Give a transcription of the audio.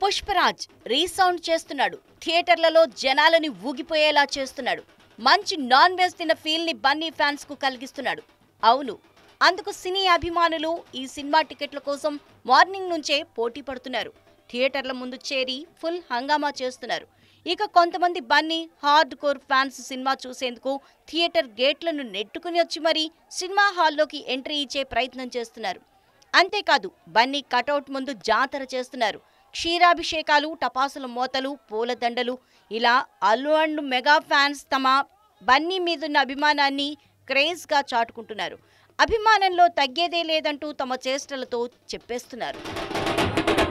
Pushparaj resound చేస్తున్నాడు థియేటర్లలో జనాలని ఊగిపోయేలా చేస్తున్నాడు మంచి నాన్ వెజ్ తిన్న ఫీల్ ని బన్నీ ఫ్యాన్స్ కు కలిగిస్తున్నాడు అవును అందుకు సినీ అభిమానులు ఈ సినిమా టికెట్ల కోసం మార్నింగ్ నుంచే పోటీ పడుతున్నారు థియేటర్ల ముందు చేరి ఫుల్ హంగామా చేస్తున్నారు ఇక కొంతమంది Bunny hard core fans cinema చూసేందుకు థియేటర్ గేట్లను నెట్టుకుని వచ్చి మరీ సినిమా హాల్లోకి ఎంట్రీ ఇచ్చే ప్రయత్నం చేస్తున్నారు అంతేకాదు బన్నీ కటౌట్ ముందు జాతర చేస్తున్నారు క్షీరాభిషేకాలు టపాసుల మోతలు పూలదండలు ఇలా అల్లు అండ్ మెగా ఫ్యాన్స్ తమ బన్నీ మీదున్న అభిమానాన్ని క్రేజ్గా చాటుకుంటున్నారు అభిమానంలో తగ్గేదే లేదంటూ తమ చేష్టలతో చెప్పేస్తున్నారు